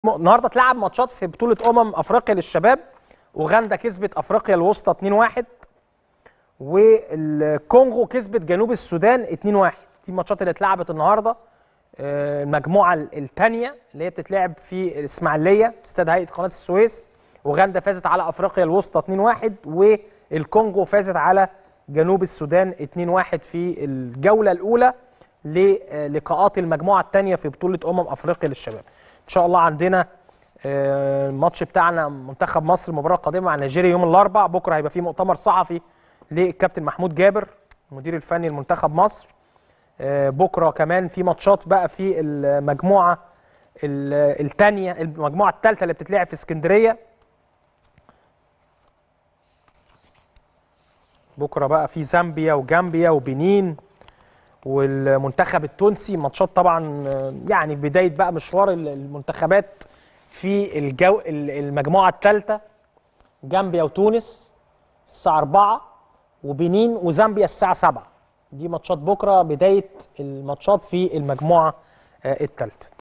النهارده اتلعب ماتشات في بطوله امم افريقيا للشباب اوغندا كسبت افريقيا الوسطى 2-1 والكونغو كسبت جنوب السودان 2-1 دي الماتشات اللي اتلعبت النهارده آه، المجموعه الثانيه اللي هي بتتلعب في الاسماعيليه استاد هيئه قناه السويس اوغندا فازت على افريقيا الوسطى 2-1 والكونغو فازت على جنوب السودان 2-1 في الجوله الاولى للقاءات المجموعه الثانيه في بطوله امم افريقيا للشباب ان شاء الله عندنا آه، الماتش بتاعنا منتخب مصر المباراه القادمه مع نيجيريا يوم الاربعاء بكره هيبقى في مؤتمر صحفي للكابتن محمود جابر المدير الفني لمنتخب مصر آه، بكره كمان في ماتشات بقى في المجموعه الثانيه المجموعه الثالثه اللي بتتلعب في اسكندريه بكره بقى في زامبيا وجامبيا وبنين والمنتخب التونسي ماتشات طبعا آه، يعني بدايه بقى مشوار المنتخبات في الجو المجموعه الثالثه جامبيا وتونس الساعه 4 وبنين وزامبيا الساعه 7 دي ماتشات بكره بدايه الماتشات في المجموعه الثالثه